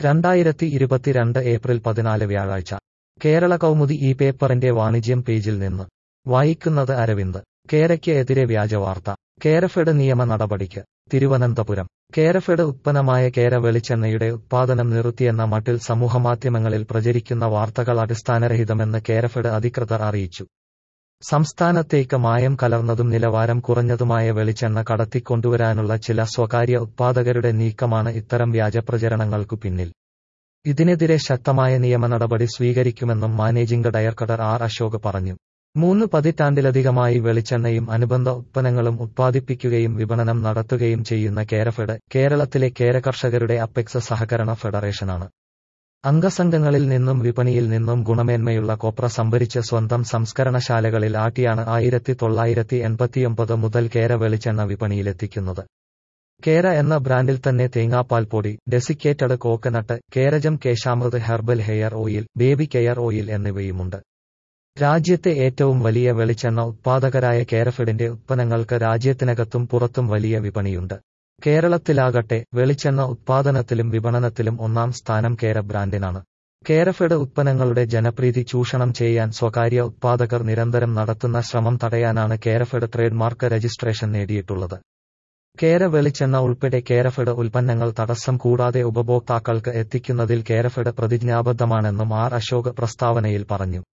രണ്ടായിരത്തി ഇരുപത്തിരണ്ട് ഏപ്രിൽ പതിനാല് വ്യാഴാഴ്ച കേരള കൗമുദി ഈ പേപ്പറിന്റെ വാണിജ്യം പേജിൽ നിന്ന് വായിക്കുന്നത് അരവിന്ദ് കേരയ്ക്ക് എതിരെ വ്യാജവാർത്ത കേരഫെഡ് നിയമ നടപടിക്ക് തിരുവനന്തപുരം കേരഫെഡ് ഉത്പന്നമായ കേര വെളിച്ചെണ്ണയുടെ ഉത്പാദനം നിർത്തിയെന്ന മട്ടിൽ സമൂഹമാധ്യമങ്ങളിൽ പ്രചരിക്കുന്ന വാർത്തകൾ അടിസ്ഥാനരഹിതമെന്ന് കേരഫെഡ് അധികൃതർ അറിയിച്ചു സംസ്ഥാനത്തേക്ക് മായം കലർന്നതും നിലവാരം കുറഞ്ഞതുമായ വെളിച്ചെണ്ണ കടത്തിക്കൊണ്ടുവരാനുള്ള ചില സ്വകാര്യ ഉത്പാദകരുടെ നീക്കമാണ് ഇത്തരം വ്യാജപ്രചരണങ്ങൾക്കു പിന്നിൽ ഇതിനെതിരെ ശക്തമായ നിയമ നടപടി സ്വീകരിക്കുമെന്നും മാനേജിംഗ് ഡയറക്ടർ ആർ അശോക് പറഞ്ഞു മൂന്ന് പതിറ്റാണ്ടിലധികമായി വെളിച്ചെണ്ണയും അനുബന്ധ ഉത്പന്നങ്ങളും ഉത്പാദിപ്പിക്കുകയും വിപണനം നടത്തുകയും ചെയ്യുന്ന കേരഫെഡ് കേരളത്തിലെ കേരകർഷകരുടെ അപ്പെക്സ് സഹകരണ ഫെഡറേഷനാണ് അംഗസംഘങ്ങളിൽ നിന്നും വിപണിയിൽ നിന്നും ഗുണമേന്മയുള്ള കോപ്ര സംഭരിച്ച് സ്വന്തം സംസ്കരണശാലകളിൽ ആട്ടിയാണ് ആയിരത്തി തൊള്ളായിരത്തി എൺപത്തിയൊമ്പത് മുതൽ കേര വെളിച്ചെണ്ണ വിപണിയിലെത്തിക്കുന്നത് കേര എന്ന ബ്രാൻഡിൽ തന്നെ തേങ്ങാപ്പാൽ പൊടി desiccated coconut Kerajam Keshamruth herbal hair oil baby care oil എന്നിവയുമുണ്ട് രാജ്യത്തെ ഏറ്റവും വലിയ വെളിച്ചെണ്ണ ഉത്പാദകരായ കേരഫെഡിന്റെ ഉത്പന്നങ്ങൾക്ക് രാജ്യത്തിനകത്തും പുറത്തും വലിയ വിപണിയുണ്ട് കേരളത്തിലാകട്ടെ വെളിച്ചെണ്ണ ഉത്പാദനത്തിലും വിപണനത്തിലും ഒന്നാം സ്ഥാനം കേര ബ്രാൻഡിനാണ് കേരഫെഡ് ഉത്പന്നങ്ങളുടെ ജനപ്രീതി ചൂഷണം ചെയ്യാൻ സ്വകാര്യ ഉത്പാദകർ നിരന്തരം നടത്തുന്ന ശ്രമം തടയാനാണ് കേരഫെഡ് ട്രേഡ് മാർക്ക് രജിസ്ട്രേഷൻ നേടിയിട്ടുള്ളത് കേര വെളിച്ചെണ്ണ ഉൾപ്പെടെ കേരഫെഡ് ഉൽപ്പന്നങ്ങൾ തടസ്സം കൂടാതെ ഉപഭോക്താക്കൾക്ക് എത്തിക്കുന്നതിൽ കേരഫെഡ് പ്രതിജ്ഞാബദ്ധമാണെന്നും ആർ അശോക് പ്രസ്താവനയിൽ പറഞ്ഞു